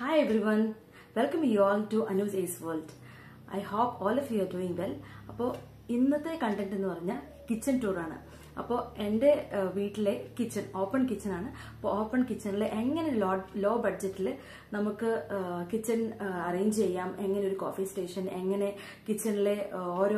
Hi everyone, welcome you all to Anu's Ace World. I hope all of you are doing well. അപ്പോൾ ഇന്നത്തെ content എന്ന് പറഞ്ഞാൽ kitchen ടൂറാണ് അപ്പോൾ എൻ്റെ ഏഹ്, വീട്ടിലെ കിച്ചൺ ഓപ്പൺ കിച്ചൺ ആണ് അപ്പോൾ ഓപ്പൺ കിച്ചണിൽ എങ്ങനെ ലോ ലോ ബഡ്ജറ്റിൽ നമുക്ക് കിച്ചൺ അറേഞ്ച് ചെയ്യാം എങ്ങനെ ഒരു കോഫി സ്റ്റേഷൻ എങ്ങനെ കിച്ചണിലെ ഓരോ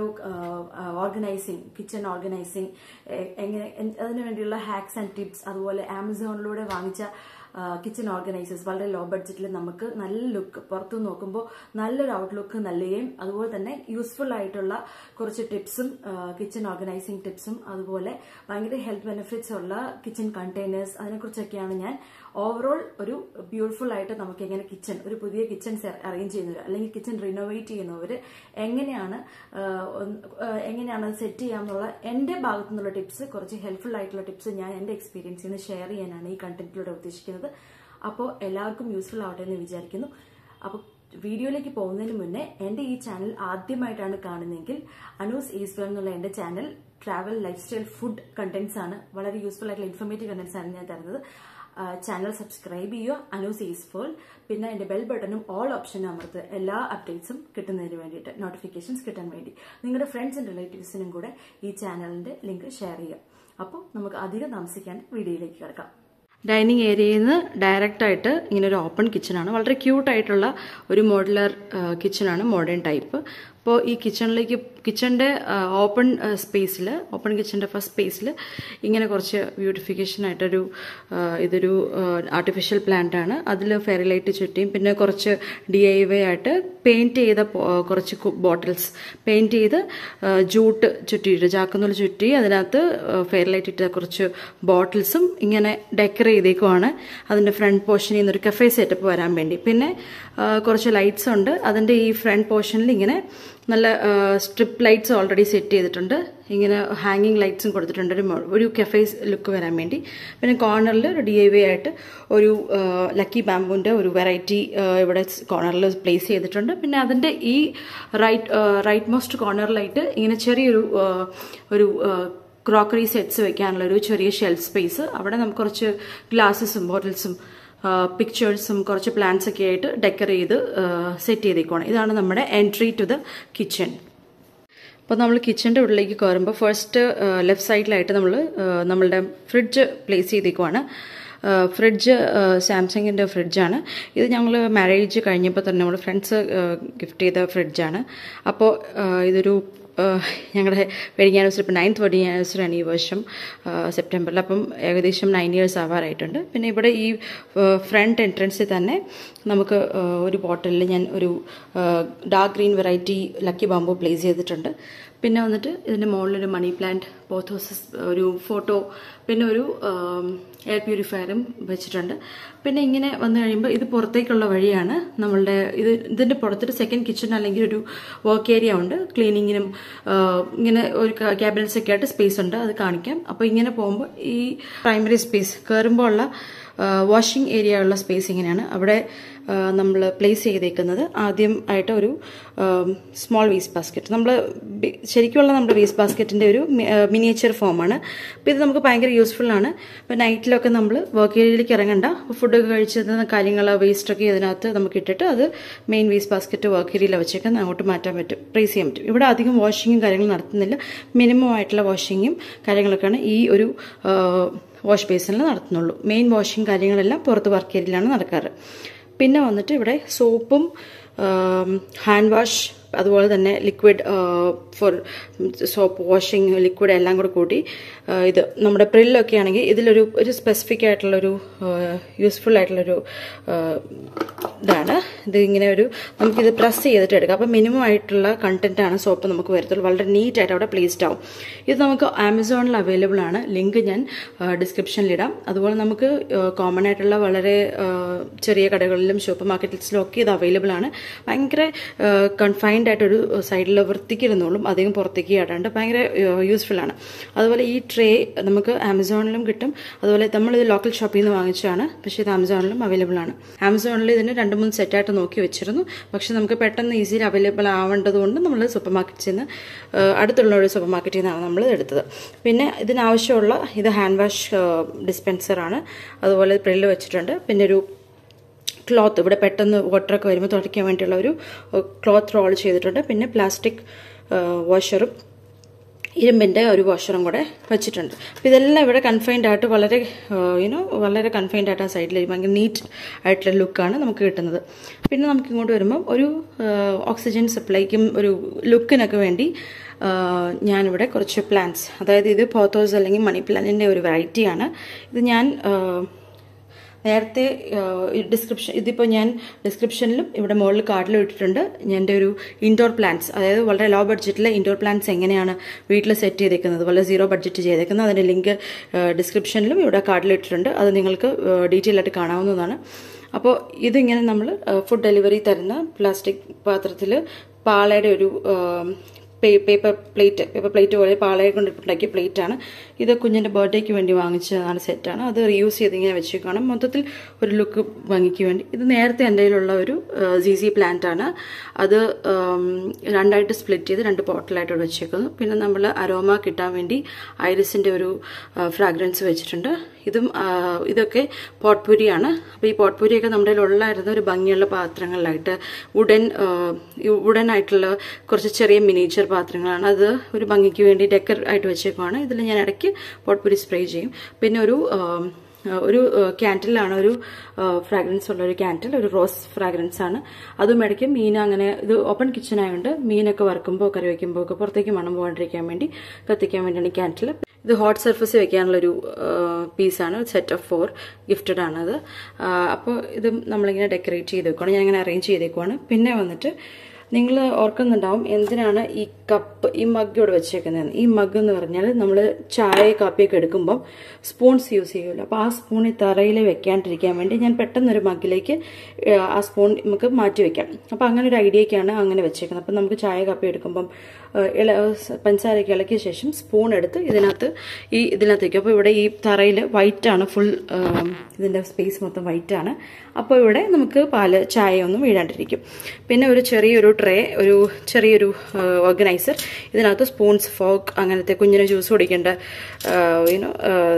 ഓർഗനൈസിങ് കിച്ചൺ ഓർഗനൈസിങ് എങ്ങനെ അതിനു വേണ്ടിയുള്ള ഹാക്സ് ആൻഡ് ടിപ്സ് അതുപോലെ ആമസോണിലൂടെ വാങ്ങിച്ച കിച്ചൺ ഓർഗനൈസേഴ്സ് വളരെ ലോ ബഡ്ജറ്റിൽ നമുക്ക് നല്ല ലുക്ക് പുറത്തു നോക്കുമ്പോൾ നല്ലൊരു ഔട്ട്ലുക്ക് നൽകുകയും അതുപോലെ തന്നെ യൂസ്ഫുൾ ആയിട്ടുള്ള കുറച്ച് ടിപ്സും കിച്ചൺ ഓർഗനൈസിങ് ടിപ്സും അതുപോലെ ഭയങ്കര ഹെൽത്ത് ബെനിഫിറ്റ്സ് ഉള്ള കിച്ചൺ കണ്ടെയ്നേഴ്സ് അതിനെക്കുറിച്ചൊക്കെയാണ് ഞാൻ ഓവറോൾ ഒരു ബ്യൂട്ടിഫുൾ ആയിട്ട് നമുക്ക് എങ്ങനെ കിച്ചൺ ഒരു പുതിയ കിച്ചൺ അറേഞ്ച് ചെയ്യുന്നവർ അല്ലെങ്കിൽ കിച്ചൺ റിനോവേറ്റ് ചെയ്യുന്നവർ എങ്ങനെയാണ് ആ, ഒന്ന്, ആ, എങ്ങനെയാണ് അത് സെറ്റ് ചെയ്യാമെന്നുള്ള എന്റെ ഭാഗത്തു നിന്നുള്ള ടിപ്സ് കുറച്ച് ഹെൽപ്ഫുൾ ആയിട്ടുള്ള ടിപ്സ് ഞാൻ എന്റെ എക്സ്പീരിയൻസിൽ നിന്ന് ഷെയർ ചെയ്യാനാണ് ഈ കണ്ടന്റിലൂടെ ഉദ്ദേശിക്കുന്നത് അപ്പോൾ എല്ലാവർക്കും യൂസ്ഫുൾ ആവട്ടെ എന്ന് വിചാരിക്കുന്നു അപ്പോൾ വീഡിയോയിലേക്ക് പോകുന്നതിന് മുന്നേ എന്റെ ഈ ചാനൽ ആദ്യമായിട്ടാണ് കാണുന്നതെങ്കിൽ അനൂസ് ഈസ്വൽ എന്നുള്ള എന്റെ channel travel lifestyle food contents ആണ് വളരെ യൂസ്ഫുൾ ആയിട്ടുള്ള ഇൻഫോർമേറ്റീവ് കണ്ടന്റ്സ് ആണ് ഞാൻ തരുന്നത് ചാനൽ സബ്സ്ക്രൈബ് ചെയ്യുക അനൂസ് ഈസ്ഫോൾ പിന്നെ എന്റെ ബെൽ ബട്ടണും ഓൾ ഓപ്ഷനും അമർത്ത് എല്ലാ അപ്ഡേറ്റ്സും കിട്ടുന്നതിന് വേണ്ടിയിട്ട് നോട്ടിഫിക്കേഷൻസ് കിട്ടാൻ വേണ്ടി നിങ്ങളുടെ ഫ്രണ്ട്സും റിലേറ്റീവ്സിനും കൂടെ ഈ ചാനലിന്റെ ലിങ്ക് ഷെയർ ചെയ്യുക അപ്പോൾ നമുക്ക് അധികം താമസിക്കാണ്ട് വീഡിയോയിലേക്ക് കിടക്കാം ഡൈനിങ് ഏരിയയിൽ നിന്ന് ഡയറക്റ്റ് ആയിട്ട് ഇങ്ങനെ ഒരു ഓപ്പൺ കിച്ചണാണ് വളരെ ക്യൂട്ട് ആയിട്ടുള്ള ഒരു മോഡുലർ കിച്ചണാണ് മോഡേൺ ടൈപ്പ് അപ്പോൾ ഈ കിച്ചണിലേക്ക് കിച്ചണിൻ്റെ ഓപ്പൺ സ്പേസിൽ ഓപ്പൺ കിച്ചണിൻ്റെ ഫസ്റ്റ് സ്പേസിൽ ഇങ്ങനെ കുറച്ച് ബ്യൂട്ടിഫിക്കേഷൻ ആയിട്ടൊരു ആ, ഇതൊരു ആർട്ടിഫിഷ്യൽ പ്ലാന്റ് ആണ് അതിൽ ഫെയറി ലൈറ്റ് ചുറ്റിയും പിന്നെ കുറച്ച് ഡി ഐ വൈ ആയിട്ട് പെയിൻറ്റ് ചെയ്ത പോ- കുറച്ച് ബോട്ടിൽസ് പെയിൻറ്റ് ചെയ്ത് ആ, ജൂട്ട് ചുറ്റിയിട്ട് ചാക്കുനൂല് ചുറ്റി അതിനകത്ത് ഫെയർ ലൈറ്റ് ഇട്ട കുറച്ച് ബോട്ടിൽസും ഇങ്ങനെ ഡെക്കർ ചെയ്തേക്കുവാണ് അതിൻ്റെ ഫ്രണ്ട് പോർഷനിൽ നിന്നൊരു കഫേ സെറ്റപ്പ് വരാൻ വേണ്ടി പിന്നെ ആ, കുറച്ച് ലൈറ്റ്സ് ഉണ്ട് അതിൻ്റെ ഈ ഫ്രണ്ട് പോർഷനിൽ ഇങ്ങനെ നല്ല സ്ട്രിപ്പ് ലൈറ്റ്സ് ഓൾറെഡി സെറ്റ് ചെയ്തിട്ടുണ്ട് ഇങ്ങനെ ഹാങ്ങിങ് ലൈറ്റ്സും കൊടുത്തിട്ടുണ്ട് ഒരു മോ- ഒരു കഫേ ലുക്ക് വരാൻ വേണ്ടി പിന്നെ കോർണറിൽ ഒരു ഡി ഐ വൈ ആയിട്ട് ഒരു ലക്കി ബാമ്പുവിൻ്റെ ഒരു വെറൈറ്റി ഇവിടെ കോർണറിൽ പ്ലേസ് ചെയ്തിട്ടുണ്ട് പിന്നെ അതിൻ്റെ ഈ റൈറ്റ് റൈറ്റ് മോസ്റ്റ് കോർണറിലായിട്ട് ഇങ്ങനെ ചെറിയൊരു ആ, ഒരു ക്രോക്കറി സെറ്റ്സ് വെക്കാനുള്ള ഒരു ചെറിയ ഷെൽഫ് സ്പേസ് അവിടെ നമുക്ക് കുറച്ച് ഗ്ലാസസും ബോട്ടിൽസും പിക്ചേഴ്സും കുറച്ച് പ്ലാന്റ്സ് ഒക്കെ ആയിട്ട് ഡെക്കർ ചെയ്ത് സെറ്റ് ചെയ്തേക്കുവാണ് ഇതാണ് നമ്മുടെ എൻട്രി ടു ദ കിച്ചൺ അപ്പോൾ നമ്മൾ കിച്ചൻ്റെ ഉള്ളിലേക്ക് കയറുമ്പോൾ ഫസ്റ്റ് ലെഫ്റ്റ് സൈഡിലായിട്ട് നമ്മൾ നമ്മളുടെ ഫ്രിഡ്ജ് പ്ലേസ് ചെയ്തേക്കുവാണ് ഫ്രിഡ്ജ് സാംസങ്ങിൻ്റെ ഫ്രിഡ്ജാണ് ഇത് ഞങ്ങൾ മാരേജ് കഴിഞ്ഞപ്പോൾ തന്നെ നമ്മൾ ഫ്രണ്ട്സ് ഗിഫ്റ്റ് ചെയ്ത ഫ്രിഡ്ജാണ് അപ്പോൾ ഇതൊരു ഞങ്ങളുടെ വെഡിങ് ആനിവേഴ്സറി ഇപ്പോൾ നയൻത്ത് വെഡിങ് ആനിവേഴ്സറി ആണ് ഈ വർഷം സെപ്റ്റംബറിൽ അപ്പം ഏകദേശം നയൻ ഇയേഴ്സ് ആവാറായിട്ടുണ്ട് പിന്നെ ഇവിടെ ഈ ഫ്രണ്ട് എൻട്രൻസിൽ തന്നെ നമുക്ക് ആ, ഒരു ബോട്ടിലിൽ ഞാൻ ഒരു dark green variety lucky bamboo place ചെയ്തിട്ടുണ്ട് പിന്നെ വന്നിട്ട് ഇതിൻ്റെ മുകളിലൊരു മണി പ്ലാന്റ് പോത്തോസസ് ഒരു ഫോട്ടോ പിന്നെ ഒരു എയർ പ്യൂരിഫയറും വെച്ചിട്ടുണ്ട് പിന്നെ ഇങ്ങനെ വന്നു കഴിയുമ്പോൾ ഇത് പുറത്തേക്കുള്ള വഴിയാണ് നമ്മളുടെ ഇത് ഇതിൻ്റെ പുറത്തൊരു സെക്കൻഡ് കിച്ചൺ അല്ലെങ്കിൽ ഒരു വർക്ക് ഏരിയ ഉണ്ട് ക്ലീനിങ്ങിനും ഇങ്ങനെ ഒരു ക്യാബിനറ്റ്സ് ഒക്കെ ആയിട്ട് സ്പേസ് ഉണ്ട് അത് കാണിക്കാം അപ്പോൾ ഇങ്ങനെ പോകുമ്പോൾ ഈ പ്രൈമറി സ്പേസ് കയറുമ്പോൾ ഉള്ള വാഷിംഗ് ഏരിയ ഉള്ള സ്പേസ് ഇങ്ങനെയാണ് അവിടെ നമ്മൾ പ്ലേസ് ചെയ്തേക്കുന്നത് ആദ്യം ആയിട്ട് ഒരു സ്മോൾ വേസ്റ്റ് ബാസ്ക്കറ്റ് നമ്മൾ ശരിക്കുള്ള നമ്മുടെ വേസ്റ്റ് ബാസ്ക്കറ്റിൻ്റെ ഒരു മിനിയേച്ചർ ഫോമാണ് അപ്പോൾ ഇത് നമുക്ക് ഭയങ്കര യൂസ്ഫുൾ ആണ് ഇപ്പോൾ നൈറ്റിലൊക്കെ നമ്മൾ വർക്ക് ഏരിയയിലേക്ക് ഇറങ്ങണ്ട ഫുഡൊക്കെ കഴിച്ചത് കാര്യങ്ങൾ വേസ്റ്റൊക്കെ ഇതിനകത്ത് നമുക്ക് ഇട്ടിട്ട് അത് മെയിൻ വേസ്റ്റ് ബാസ്ക്കറ്റ് വർക്ക് ഏരിയയിൽ വെച്ചേക്കാൻ അങ്ങോട്ട് മാറ്റാൻ പറ്റും പ്ലേസ് ചെയ്യാൻ പറ്റും ഇവിടെ അധികം വാഷിങ്ങും കാര്യങ്ങളും നടത്തുന്നില്ല മിനിമം ആയിട്ടുള്ള വാഷിങ്ങും കാര്യങ്ങളൊക്കെയാണ് ഈ ഒരു വാഷ് ബേസിനിൽ നടത്തുന്നുള്ളൂ മെയിൻ വാഷിങ് കാര്യങ്ങളെല്ലാം പുറത്ത് വർക്ക് ഏരിയയിലാണ് നടക്കാറ് പിന്നെ വന്നിട്ട് ഇവിടെ സോപ്പും ഹാൻഡ് വാഷ് അതുപോലെ തന്നെ liquid for soap washing liquid എല്ലാം കൂടെ കൂട്ടി ആ, ഇത് നമ്മുടെ പ്രില്ലൊക്കെ ആണെങ്കിൽ ഇതിലൊരു ഒരു സ്പെസിഫിക് ആയിട്ടുള്ളൊരു യൂസ്ഫുൾ ആയിട്ടുള്ളൊരു ആ, ഇതാണ് ഇത് ഇങ്ങനെ ഒരു നമുക്കിത് പ്രസ് ചെയ്തിട്ട് എടുക്കാം അപ്പം മിനിമം ആയിട്ടുള്ള കണ്ടന്റ് ആണ് സോപ്പ് നമുക്ക് വരത്തുള്ളൂ വളരെ നീറ്റ് ആയിട്ട് അവിടെ പ്ലേസ്ഡ് ആവും ഇത് നമുക്ക് ആമസോണിൽ അവൈലബിൾ ആണ് ലിങ്ക് ഞാൻ ഡിസ്ക്രിപ്ഷനിലിടാം അതുപോലെ നമുക്ക് കോമൺ ആയിട്ടുള്ള വളരെ ആ, ചെറിയ കടകളിലും സൂപ്പർ മാർക്കറ്റ്സിലും ഒക്കെ ഇത് അവൈലബിൾ ആണ് ഭയങ്കര കൺഫൈൻഡ് ആയിട്ടൊരു സൈഡിൽ വൃത്തിക്കിരുന്നോളും അധികം പുറത്തേക്ക് ചാടാണ്ട് ഭയങ്കര യൂസ്ഫുൾ ആണ് അതുപോലെ ഈ ട്രേ നമുക്ക് ആമസോണിലും കിട്ടും അതുപോലെ നമ്മളിത് ലോക്കൽ ഷോപ്പിൽ നിന്ന് വാങ്ങിച്ചതാണ് പക്ഷേ ഇത് ആമസോണിലും അവൈലബിൾ ആണ് ആമസോണിൽ ഇതിന് രണ്ട് മൂന്ന് സെറ്റായിട്ട് നോക്കി വെച്ചിരുന്നു പക്ഷെ നമുക്ക് പെട്ടെന്ന് ഈസിയിൽ അവൈലബിൾ ആവേണ്ടതുകൊണ്ട് നമ്മൾ സൂപ്പർ മാർക്കറ്റിൽ നിന്ന് അടുത്തുള്ള ഒരു സൂപ്പർ മാർക്കറ്റിൽ നിന്നാണ് നമ്മൾ എടുത്തത് പിന്നെ ഇതിനാവശ്യമുള്ള ഇത് ഹാൻഡ് വാഷ് ഡിസ്പെൻസറാണ് അതുപോലെ പ്രില്ല് വെച്ചിട്ടുണ്ട് പിന്നെ ഒരു ക്ലോത്ത് ഇവിടെ പെട്ടെന്ന് വാട്ടറൊക്കെ വരുമ്പോൾ തുടയ്ക്കാൻ വേണ്ടിയുള്ള ഒരു ക്ലോത്ത് റോൾ ചെയ്തിട്ടുണ്ട് പിന്നെ പ്ലാസ്റ്റിക് വാഷറും ഇരുമ്പിൻ്റെ ഒരു വാഷറും കൂടെ വെച്ചിട്ടുണ്ട് അപ്പോൾ ഇതെല്ലാം ഇവിടെ കൺഫൈൻഡ് ആയിട്ട് വളരെ യുനോ വളരെ കൺഫൈൻഡ് ആയിട്ട് ആ സൈഡിൽ ഭയങ്കര നീറ്റ് ആയിട്ടുള്ള ലുക്കാണ് നമുക്ക് കിട്ടുന്നത് പിന്നെ നമുക്ക് ഇങ്ങോട്ട് വരുമ്പം ഒരു ഓക്സിജൻ സപ്ലൈക്കും ഒരു ലുക്കിനൊക്കെ വേണ്ടി ഞാനിവിടെ കുറച്ച് പ്ലാന്റ്സ് അതായത് ഇത് പോത്തോസ് അല്ലെങ്കിൽ മണി പ്ലാന്റിൻ്റെ ഒരു വെറൈറ്റിയാണ് ഇത് ഞാൻ നേരത്തെ ഡിസ്ക്രിപ്ഷൻ ഇതിപ്പോൾ ഞാൻ ഡിസ്ക്രിപ്ഷനിലും ഇവിടെ മുകളിൽ കാർഡിലും ഇട്ടിട്ടുണ്ട് എൻ്റെ ഒരു ഇൻഡോർ പ്ലാന്റ്സ് അതായത് വളരെ ലോ ബഡ്ജറ്റിലെ ഇൻഡോർ പ്ലാന്റ്സ് എങ്ങനെയാണ് വീട്ടിൽ സെറ്റ് ചെയ്തേക്കുന്നത് വളരെ സീറോ ബഡ്ജറ്റ് ചെയ്തേക്കുന്നത് അതിൻ്റെ ലിങ്ക് ഡിസ്ക്രിപ്ഷനിലും ഇവിടെ കാർഡിൽ ഇട്ടിട്ടുണ്ട് അത് നിങ്ങൾക്ക് ഡീറ്റെയിൽ ആയിട്ട് കാണാവുന്നതാണ് അപ്പോൾ ഇതിങ്ങനെ നമ്മൾ ഫുഡ് ഡെലിവറി തരുന്ന പ്ലാസ്റ്റിക് പാത്രത്തിൽ പാളയുടെ ഒരു പേപ്പർ പ്ലേറ്റ് പേപ്പർ പ്ലേറ്റ് പോലെ പാളയെ കൊണ്ട് ഉണ്ടാക്കിയ പ്ലേറ്റ് ആണ് ഇത് കുഞ്ഞിൻ്റെ ബർത്ത്ഡേക്ക് വേണ്ടി വാങ്ങിച്ചതാണ് സെറ്റാണ് അത് റീയൂസ് ചെയ്ത് ഇങ്ങനെ വെച്ചേക്കാണ് മൊത്തത്തിൽ ഒരു ലുക്ക് ഭംഗിക്ക് വേണ്ടി ഇത് നേരത്തെ എൻ്റെ കയ്യിലുള്ള ഒരു സി സി പ്ലാന്റ് ആണ് അത് രണ്ടായിട്ട് സ്പ്ലിറ്റ് ചെയ്ത് രണ്ട് ബോട്ടിലായിട്ട് വെച്ചേക്കുന്നു പിന്നെ നമ്മൾ അരോമ കിട്ടാൻ വേണ്ടി ഐറിസിൻ്റെ ഒരു ഫ്രാഗ്രൻസ് വെച്ചിട്ടുണ്ട് ഇതും ഇതൊക്കെ പോട്ട്പുരിയാണ് അപ്പോൾ ഈ പോട്ട്പുരിയൊക്കെ നമ്മുടെ ഉള്ളായിരുന്ന ഒരു ഭംഗിയുള്ള പാത്രങ്ങളിലായിട്ട് വുഡൻ വുഡൻ ആയിട്ടുള്ള കുറച്ച് ചെറിയ മിനിയേച്ചർ പാത്രങ്ങളാണ് അത് ഒരു ഭംഗിക്ക് വേണ്ടി ഡെക്കർ ആയിട്ട് വെച്ചേക്കുവാണ് ഇതിൽ ഞാൻ ഇടയ്ക്ക് പോട്ട്പുരി സ്പ്രേ ചെയ്യും പിന്നെ ഒരു ഒരു ക്യാൻറ്റിലാണ് ഒരു ഫ്രാഗ്രൻസ് ഉള്ള ഒരു ക്യാൻറ്റിൽ ഒരു റോസ് ഫ്രാഗ്രൻസ് ആണ് അതും ഇടയ്ക്ക് മീൻ അങ്ങനെ ഇത് ഓപ്പൺ കിച്ചൺ ആയതുകൊണ്ട് മീനൊക്കെ വറുക്കുമ്പോൾ കറി വയ്ക്കുമ്പോൾ ഒക്കെ പുറത്തേക്ക് മണം പോകാണ്ടിരിക്കാൻ വേണ്ടി കത്തിക്കാൻ വേണ്ടിയാണ് ഈ ക്യാൻറ്റിൽ ഇത് ഹോട്ട് സർഫസ് വെക്കാനുള്ളൊരു പീസാണ് സെറ്റ് ഓഫ് ഫോർ ഗിഫ്റ്റഡ് ആണത് അപ്പോൾ ഇത് നമ്മളിങ്ങനെ ഡെക്കറേറ്റ് ചെയ്ത് വെക്കുവാണ് ഞാൻ ഇങ്ങനെ അറേഞ്ച് ചെയ്തേക്കുവാണ് പിന്നെ വന്നിട്ട് നിങ്ങൾ ഓർക്കുന്നുണ്ടാവും എന്തിനാണ് ഈ കപ്പ് ഈ മഗ് ഇവിടെ വെച്ചേക്കുന്നത് ഈ മഗ് എന്ന് പറഞ്ഞാൽ നമ്മൾ ചായ കാപ്പിയൊക്കെ എടുക്കുമ്പം സ്പൂൺസ് യൂസ് ചെയ്യുമല്ലോ അപ്പോൾ ആ സ്പൂൺ ഈ തറയിൽ വെക്കാണ്ടിരിക്കാൻ വേണ്ടി ഞാൻ പെട്ടെന്നൊരു മഗ്ഗിലേക്ക് ആ സ്പൂൺ നമുക്ക് മാറ്റി വെക്കാം അപ്പോൾ അങ്ങനെ ഒരു ഐഡിയക്കാണ് അങ്ങനെ വെച്ചേക്കുന്നത് അപ്പം നമുക്ക് ചായ കാപ്പി എടുക്കുമ്പം ഇള പഞ്ചസാരയൊക്കെ ഇളക്കിയ ശേഷം സ്പൂൺ എടുത്ത് ഇതിനകത്ത് ഈ ഇതിനകത്ത് വയ്ക്കും അപ്പോൾ ഇവിടെ ഈ തറയിൽ വൈറ്റ് ആണ് ഫുൾ ഇതിൻ്റെ സ്പേസ് മൊത്തം വൈറ്റ് ആണ് അപ്പോൾ ഇവിടെ നമുക്ക് പാല് ചായ ഒന്നും വീഴാണ്ടിരിക്കും പിന്നെ ഒരു ചെറിയൊരു ട്രേ ഒരു ചെറിയൊരു ഓർഗനൈസർ ഇതിനകത്ത് സ്പൂൺസ് ഫോക്ക് അങ്ങനത്തെ കുഞ്ഞിന് ജ്യൂസ് കുടിക്കേണ്ട യൂനോ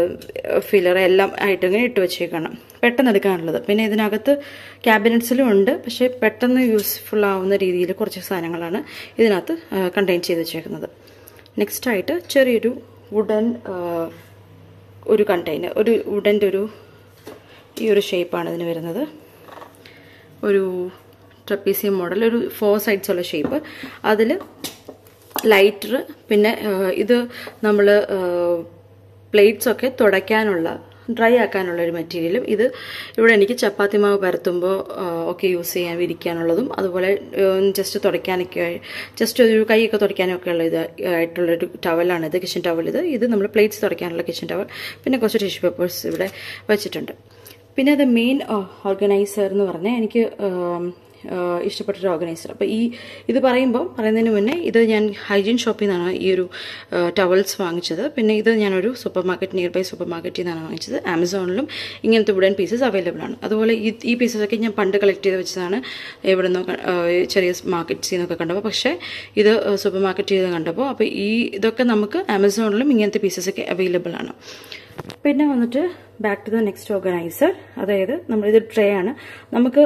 ഫില്ലർ എല്ലാം ആയിട്ട് ഇങ്ങനെ ഇട്ട് വെച്ചേക്കണം പെട്ടെന്ന് എടുക്കാനുള്ളത് പിന്നെ ഇതിനകത്ത് ക്യാബിനറ്റ്സിലും ഉണ്ട് പക്ഷേ പെട്ടെന്ന് യൂസ്ഫുൾ ആവുന്ന രീതിയിൽ കുറച്ച് സാധനങ്ങളാണ് ഇതിനകത്ത് കണ്ടെയ്ൻ ചെയ്ത് വെച്ചേക്കുന്നത് നെക്സ്റ്റ് ആയിട്ട് ചെറിയൊരു വുഡൻ ഒരു കണ്ടെയ്നർ ഒരു വുഡൻ്റെ ഒരു ഈ ഒരു ഷേപ്പാണ് ഇതിന് വരുന്നത് ഒരു ട്രപ്പീസിയം മോഡൽ ഒരു ഫോർ സൈഡ്സ് ഉള്ള ഷേപ്പ് അതിൽ ലൈറ്റർ പിന്നെ ഇത് നമ്മൾ പ്ലേറ്റ്സ് ഒക്കെ തുടയ്ക്കാനുള്ള ഡ്രൈ ആക്കാനുള്ള ഒരു മെറ്റീരിയലും ഇത് ഇവിടെ എനിക്ക് ചപ്പാത്തി മാവ് പരത്തുമ്പോൾ ഒക്കെ യൂസ് ചെയ്യാൻ വിരിക്കാനുള്ളതും അതുപോലെ ജസ്റ്റ് തുടയ്ക്കാനൊക്കെ ജസ്റ്റ് ഒരു കൈയൊക്കെ തുടയ്ക്കാനൊക്കെ ഉള്ള ഇത് ആയിട്ടുള്ളൊരു ടവലാണ് ഇത് കിച്ചൺ ടവൽ ഇത് ഇത് നമ്മൾ പ്ലേറ്റ്സ് തുടയ്ക്കാനുള്ള കിച്ചൺ ടവൽ പിന്നെ കുറച്ച് ടിഷ്യൂ പേപ്പേഴ്സ് ഇവിടെ വെച്ചിട്ടുണ്ട് പിന്നെ അത് മെയിൻ ഓർഗനൈസർ എന്ന് പറഞ്ഞാൽ എനിക്ക് ഇഷ്ടപ്പെട്ടൊരു ഓർഗനൈസർ അപ്പോൾ ഈ ഇത് പറയുമ്പോൾ പറയുന്നതിന് മുന്നേ ഇത് ഞാൻ ഹൈജീൻ ഷോപ്പിൽ നിന്നാണ് ഈ ഒരു ടവൽസ് വാങ്ങിച്ചത് പിന്നെ ഇത് ഞാനൊരു സൂപ്പർ മാർക്കറ്റ് നിയർ ബൈ സൂപ്പർ മാർക്കറ്റിൽ നിന്നാണ് വാങ്ങിച്ചത് ആമസോണിലും ഇങ്ങനത്തെ വുഡൻ പീസസ് അവൈലബിൾ ആണ് അതുപോലെ ഈ ഈ പീസസൊക്കെ ഞാൻ പണ്ട് കളക്ട് ചെയ്ത് വെച്ചതാണ് എവിടെ നിന്നോ ചെറിയ മാർക്കറ്റ്സിൽ നിന്നൊക്കെ കണ്ടപ്പോൾ പക്ഷേ ഇത് സൂപ്പർ മാർക്കറ്റ് ചെയ്ത് കണ്ടപ്പോൾ അപ്പോൾ ഈ ഇതൊക്കെ നമുക്ക് ആമസോണിലും ഇങ്ങനത്തെ പീസസൊക്കെ അവൈലബിൾ ആണ് പിന്നെ വന്നിട്ട് back to the next organiser അതായത് നമ്മളിത് ട്രേ ആണ് നമുക്ക്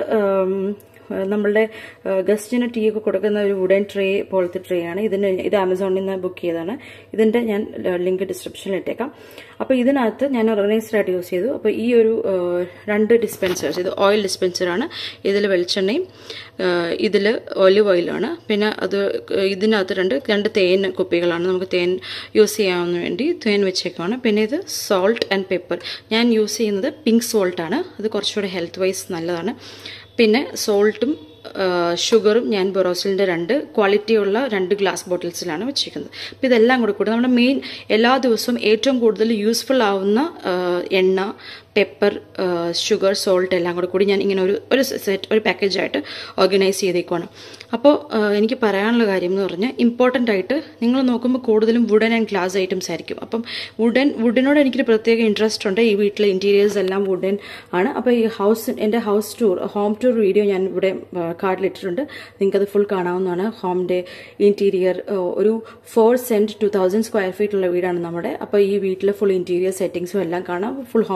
നമ്മളുടെ ഗസ്റ്റിന് ടീ ഒക്കെ കൊടുക്കുന്ന ഒരു വുഡൻ ട്രേ പോലത്തെ ട്രേ ആണ് ഇതിന് ഇത് ആമസോണിൽ നിന്ന് ബുക്ക് ചെയ്തതാണ് ഇതിന്റെ ഞാൻ ലിങ്ക് ഡിസ്ക്രിപ്ഷനിൽ ഇട്ടേക്കാം അപ്പോൾ ഇതിനകത്ത് ഞാൻ ഓർഗനൈസറായിട്ട് യൂസ് ചെയ്തു അപ്പോൾ ഈ ഒരു രണ്ട് ഡിസ്പെൻസേഴ്സ് ഇത് ഓയിൽ ഡിസ്പെൻസറാണ് ഇതിൽ വെളിച്ചെണ്ണയും ഇതിൽ ഒലിവ് ഓയിലാണ് പിന്നെ അത് ഇതിനകത്ത് രണ്ട് രണ്ട് തേൻ കുപ്പികളാണ് നമുക്ക് തേൻ യൂസ് ചെയ്യാവുന്ന വേണ്ടി തേൻ വെച്ചേക്കാണ് പിന്നെ ഇത് സോൾട്ട് ആൻഡ് പെപ്പർ ഞാൻ യൂസ് ചെയ്യുന്നത് പിങ്ക് സോൾട്ടാണ് അത് കുറച്ചുകൂടെ ഹെൽത്ത് വൈസ് നല്ലതാണ് പിന്നെ സോൾട്ടും ഷുഗറും ഞാൻ ബൊറോസിലിൻ്റെ രണ്ട് ക്വാളിറ്റിയുള്ള രണ്ട് ഗ്ലാസ് ബോട്ടിൽസിലാണ് വെച്ചിരിക്കുന്നത് അപ്പോൾ ഇതെല്ലാം കൂടി കൂടി നമ്മുടെ മെയിൻ എല്ലാ ദിവസവും ഏറ്റവും കൂടുതൽ യൂസ്ഫുൾ ആവുന്ന എണ്ണ പെപ്പർ ഷുഗർ സോൾട്ട് എല്ലാം കൂടി കൂടി ഞാൻ ഇങ്ങനെ ഒരു ഒരു സെറ്റ് ഒരു പാക്കേജായിട്ട് ഓർഗനൈസ് ചെയ്തേക്കുവാണ് അപ്പോൾ എനിക്ക് പറയാനുള്ള കാര്യം എന്ന് പറഞ്ഞാൽ ഇമ്പോർട്ടൻ്റ് ആയിട്ട് നിങ്ങൾ നോക്കുമ്പോൾ കൂടുതലും വുഡൻ ആൻഡ് ഗ്ലാസ് ഐറ്റംസ് ആയിരിക്കും അപ്പം വുഡൻ വുഡിനോട് എനിക്കൊരു പ്രത്യേക ഇൻട്രസ്റ്റ് ഉണ്ട് ഈ വീട്ടിലെ ഇൻറ്റീരിയേഴ്സ് എല്ലാം വുഡൻ ആണ് അപ്പോൾ ഈ ഹൗസ് എൻ്റെ house tour home tour video ഞാൻ ഇവിടെ കാർഡിലിട്ടിട്ടുണ്ട് നിങ്ങൾക്കത് ഫുൾ കാണാവുന്നതാണ് ഹോമിൻ്റെ ഇൻറ്റീരിയർ ഒരു four cent two thousand square feet ഉള്ള വീടാണ് നമ്മുടെ അപ്പോൾ ഈ വീട്ടിലെ ഫുൾ ഇൻറ്റീരിയർ സെറ്റിങ്സും എല്ലാം കാണാം ഫുൾ ഹോം ടൂർ ഉണ്ട്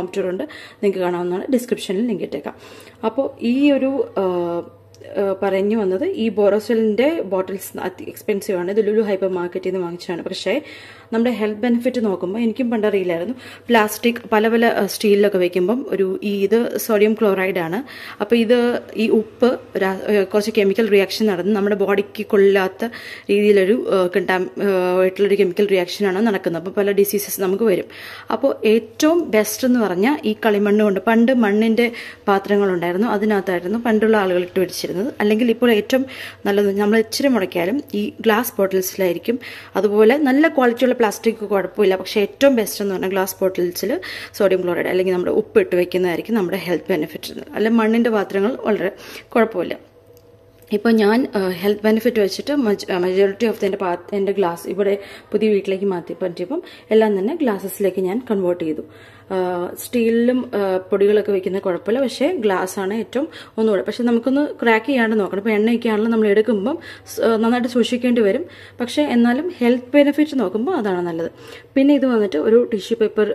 നിങ്ങൾക്ക് കാണാവുന്നതാണ് ഡിസ്ക്രിപ്ഷനിൽ ലിങ്ക് ഇട്ടേക്കാം അപ്പോൾ ഈ ഒരു ആ, ആ, പറഞ്ഞു വന്നത് ഈ ബോറോസെലിന്റെ ബോട്ടിൽസ് എക്സ്പെൻസീവ് ആണ് ഇത് ലുലു ഹൈപ്പർ മാർക്കറ്റിൽ നിന്ന് വാങ്ങിച്ചതാണ് പക്ഷേ നമ്മുടെ ഹെൽത്ത് ബെനിഫിറ്റ് നോക്കുമ്പോൾ എനിക്കും പണ്ടറിയില്ലായിരുന്നു പ്ലാസ്റ്റിക് പല പല ആ, സ്റ്റീലിലൊക്കെ വെക്കുമ്പം ഒരു ഈ ഇത് സോഡിയം ക്ലോറൈഡ് ആണ് അപ്പോൾ ഇത് ഈ ഉപ്പ് രാ- ആ, കുറച്ച് കെമിക്കൽ റിയാക്ഷൻ നടന്ന് നമ്മുടെ ബോഡിക്ക് കൊള്ളാത്ത രീതിയിലൊരു കണ്ടാം ആയിട്ടുള്ളൊരു കെമിക്കൽ റിയാക്ഷനാണ് നടക്കുന്നത് അപ്പോൾ പല ഡിസീസസ് നമുക്ക് വരും അപ്പോൾ ഏറ്റവും ബെസ്റ്റ് എന്ന് പറഞ്ഞാൽ ഈ കളിമണ്ണ് കൊണ്ട് പണ്ട് മണ്ണിന്റെ പാത്രങ്ങളുണ്ടായിരുന്നു അതിനകത്തായിരുന്നു പണ്ടുള്ള ആളുകൾ ഇട്ട് വെച്ചിരുന്നത് അല്ലെങ്കിൽ ഇപ്പോൾ ഏറ്റവും നല്ലത് നമ്മൾ ഇച്ചിരി മുടക്കിയാലും ഈ ഗ്ലാസ് ബോട്ടിൽസിലായിരിക്കും അതുപോലെ നല്ല ക്വാളിറ്റിയുള്ള പ്ലാസ്റ്റിക് കുഴപ്പമില്ല പക്ഷേ ഏറ്റവും ബെസ്റ്റ് എന്ന് പറഞ്ഞാൽ ഗ്ലാസ് ബോട്ടിൽസിൽ സോഡിയം ക്ലോറൈഡ് അല്ലെങ്കിൽ നമ്മുടെ ഉപ്പ് ഇട്ട് വെക്കുന്നതായിരിക്കും നമ്മുടെ ഹെൽത്ത് ബെനിഫിറ്റ് അല്ലെങ്കിൽ മണ്ണിന്റെ പാത്രങ്ങൾ വളരെ കുഴപ്പമില്ല ഇപ്പോൾ ഞാൻ ഹെൽത്ത് ബെനിഫിറ്റ് വെച്ചിട്ട് മെജോറിറ്റി ഓഫ് എൻ്റെ പാ എൻ്റെ ഗ്ലാസ് ഇവിടെ പുതിയ വീട്ടിലേക്ക് മാറ്റി പറ്റിയപ്പം എല്ലാം തന്നെ ഗ്ലാസസിലേക്ക് ഞാൻ കൺവേർട്ട് ചെയ്തു സ്റ്റീലിലും പൊടികളൊക്കെ വെക്കുന്ന കുഴപ്പമില്ല പക്ഷേ ഗ്ലാസ് ആണ് ഏറ്റവും ഒന്നുകൂടെ പക്ഷെ നമുക്കൊന്ന് ക്രാക്ക് ചെയ്യാണ്ട് നോക്കണം ഇപ്പോൾ എണ്ണയൊക്കെയാണല്ലോ നമ്മൾ എടുക്കുമ്പം സ്- ആ, നന്നായിട്ട് സൂക്ഷിക്കേണ്ടി വരും പക്ഷേ എന്നാലും ഹെൽത്ത് ബെനിഫിറ്റ് നോക്കുമ്പോൾ അതാണ് നല്ലത് പിന്നെ ഇത് വന്നിട്ട് ഒരു ടിഷ്യൂ പേപ്പർ